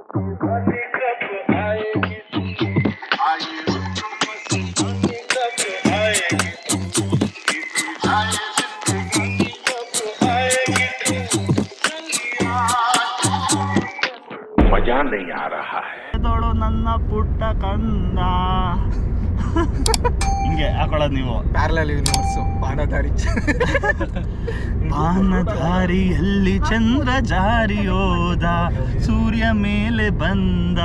मजा नहीं आ रहा है ದೊಡು ನನ್ನ ಪುಟ್ಟ ಕಂದ ಹಿಂಗೆ ಹಾಕೊಳ್ಳೋದು ನೀವು ಪ್ಯಾರಲಲ್ ಯೂನಿವರ್ಸು ಬಾಣಧಾರಿ ಬಾನಧಾರಿಯಲ್ಲಿ ಚಂದ್ರ ಜಾರಿಯೋದ ಸೂರ್ಯ ಮೇಲೆ ಬಂದ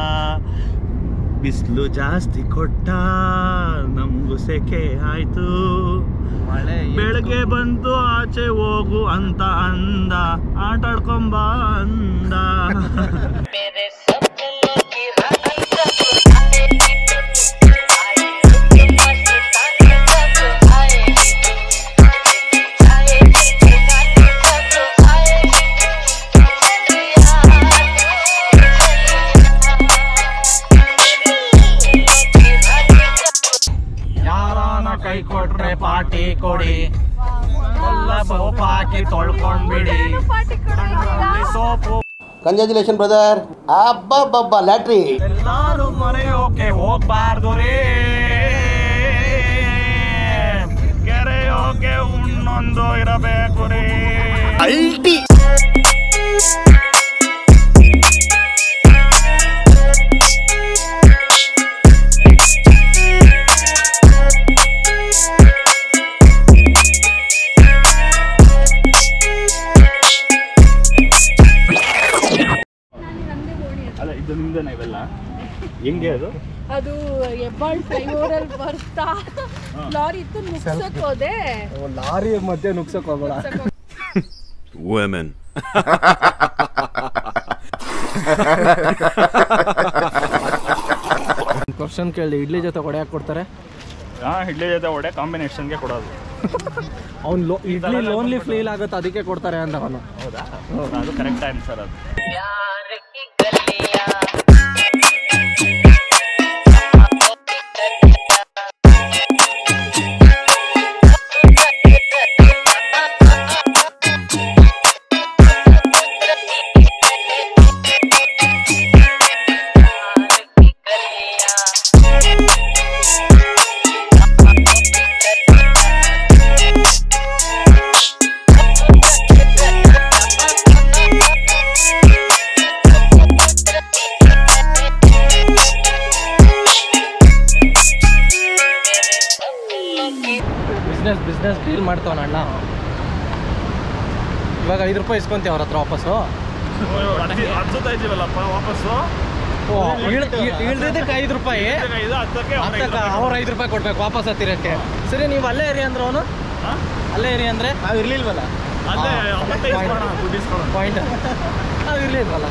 ಬಿಸಿಲು ಜಾಸ್ತಿ ಕೊಟ್ಟ ನಮಗೂ ಸೆಕೆ ಆಯ್ತು ಮಳೆ ಬೆಳಗ್ಗೆ ಬಂತು ಆಚೆ ಹೋಗು ಅಂತ ಅಂದ ಆಟ ಆಡ್ಕೊಂಬ ಅಂದ मेरे सपनों की रानी कब आएगी आएगी मस्तानी कब आएगी आएगी दीवानी कब आएगी ಯಾರಾನ ಕೈ ಕೊಟ್ರೆ ಪಾಟಿ ಕೊಡಿ ಎಲ್ಲ ಸೋಪ್ ಹಾಕಿ ತೊಳ್ಕೊಂಡ್ಬಿಡಿ ಕಣ್ಣಲ್ಲಿ ಸೋಪು ಕಂಗ್ರ್ಯಾಚುಲೇಷನ್ ಬ್ರದರ್ ಅಬ್ಬಬ್ಬಬ್ಬ ಲ್ಯಾಟ್ರಿ ಎಲ್ಲಾರು ಮರೆಯೋಕೆ ಹೋಗ್ಬಾರ್ದು ರೀ ಕೆರೆಯೋಕೆ ಇನ್ನೊಂದು ಇರಬೇಕು ರೀ ಅಲ್ಟಿ ಅಲ್ಲ ಇದು ನಿಮ್ದೇನ ಇವೆಲ್ಲ ಹೆಂಗೆ ಅದು ಅದು ಹೆಬ್ಬಾಳ್ ಫ್ಲೈಓವರ್ ಅಲ್ಲಿ ಬರ್ತಾ ಲಾರಿ ಇತ್ತು ನುಗ್ಸಕ್ ಹೋದೆ ಲಾರಿ ಮಧ್ಯೆ ನುಗ್ಸಕ್ ಹೋಗೋಣ women ಕ್ವಶನ್ ಕೇಳಿ ಇಡ್ಲಿ ಜೊತೆ ಹೊಡೆ ಹಾಕಿ ಕೊಡ್ತಾರೆ ಹಾ ಇಡ್ಲಿ ಜೊತೆ ಒಡೆ ಕಾಂಬಿನೇಷನ್ಗೆ ಕೊಡೋದು ಅವ್ನು ಲೋ ಇಡ್ಲಿ ಲೋನ್ಲಿ ಫೀಲ್ ಆಗುತ್ತೆ ಅದಕ್ಕೆ ಕೊಡ್ತಾರೆ ಅಂತ ಅವನು ಹೌದಾ ಅದು ಕರೆಕ್ಟ್ ಆನ್ಸರ್ ಅದು प्यार की गलियां ಬಿಸ್ನೆಸ್ ಬಿಸ್ನೆಸ್ ಡೀಲ್ ಮಾಡ್ತಾವನ ಅಣ್ಣ ಇವಾಗ ಐದು ರೂಪಾಯಿ ಇಸ್ಕೊಂತೀವಿ ಅವ್ರ ಹತ್ರ ವಾಪಸ್ಸು ಹಚ್ಚುತ್ತಾ ಇದ್ದೀವಲ್ಲಪ್ಪ ವಾಪಸ್ಸು ಓ ಇಳ್ದಿದ್ದಕ್ಕೆ ಐದು ರೂಪಾಯಿ ಇದು ಹತ್ತಕ್ಕೆ ಅವ್ರ ಐದು ಹತ್ತಕ್ಕೆ ರೂಪಾಯಿ ಅವ್ರು ಐದು ರೂಪಾಯಿ ಕೊಡ್ಬೇಕು ವಾಪಸ್ ಹತ್ತಿರಕ್ಕೆ ಸರಿ ನೀವು ಅಲ್ಲೇ ಇರಿ ಅಂದ್ರೆ ಅವನು ಹಾ? ಅಲ್ಲೇ ಇರಿ ಅಂದ್ರೆ ನಾವು ಇರ್ಲಿಲ್ವಲ್ಲ ಅಲ್ಲೇ ಮತ್ತೆ ಇಸ್ಕೊಳ್ಳೋಣ ದುಡ್ಡು ಇಸ್ಕೊಳ್ಳೋಣ ಪಾಯಿಂಟ್ ನಾವು ಇರ್ಲಿಲ್ವಲ್ಲ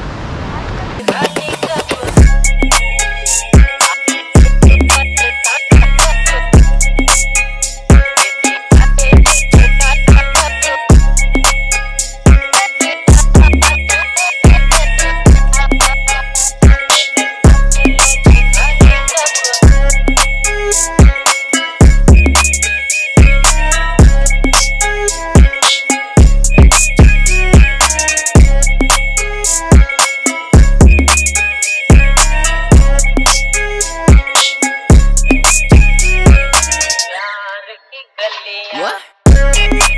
प्यार की गलियां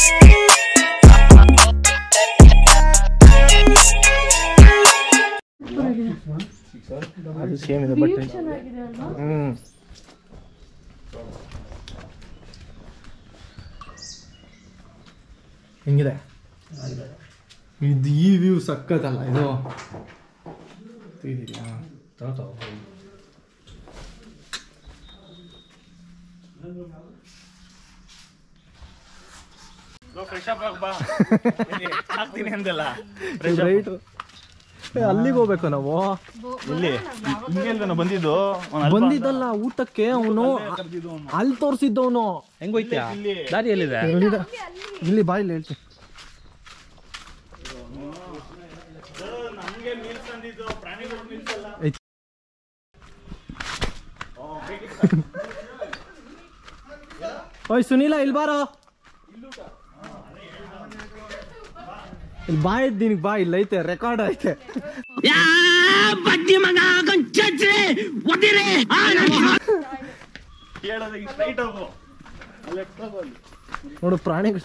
ಅದು ಸೇಮ್ ಇದೆ ಬಟ್ ಹ್ಞೂ ಹೆಂಗಿದೆ ಇದು ಈ ವ್ಯೂ ಸಕ್ಕತ್ತಲ್ಲ ಇದು ಇದೆಯಾ ಫ್ರೆಶ್ ಅಪ್ ಬಾ ಹಾಕ್ತೀನಿ ಅಂದಲ್ಲ ರೈಟು ಅಲ್ಲಿಗೆ ಹೋಗ್ಬೇಕು ನಾವು ಇಲ್ಲಿ ಹಿಂಗೆಲ್ವೇನೋ ಬಂದಿದ್ದು ಅವ್ನು ಅಲ್ಪ ಬಂದಿದ್ದಲ್ಲ ಊಟಕ್ಕೆ ಅವನು ಅಲ್ಲಿ ತೋರಿಸಿದ್ದವನು ಹೆಂಗೋಯ್ತಾ ದಾರಿ ಎಲ್ಲಿದೆ ಇಲ್ಲಿ ಬಾ ಇಲ್ಲಿ ಹೇಳ್ತೀನಿ ನಮ್ಗೆ ಮೀಲ್ಸ್ ತಂದಿದ್ದು ಪ್ರಾಣಿಗಳು ಮೀಲ್ಸ್ ಅಲ್ಲ ಓಯ್ ಸುನೀಲ ಇಲ್ಲಿ ಬಾರೋ ಇಲ್ಲಿ ಬಾ ಇದ್ದೀನಿ ಬಾ ಇಲ್ಲ ಐತೆ ರೆಕಾರ್ಡ್ ಐತೆ ನೋಡು ಪ್ರಾಣಿಗಳು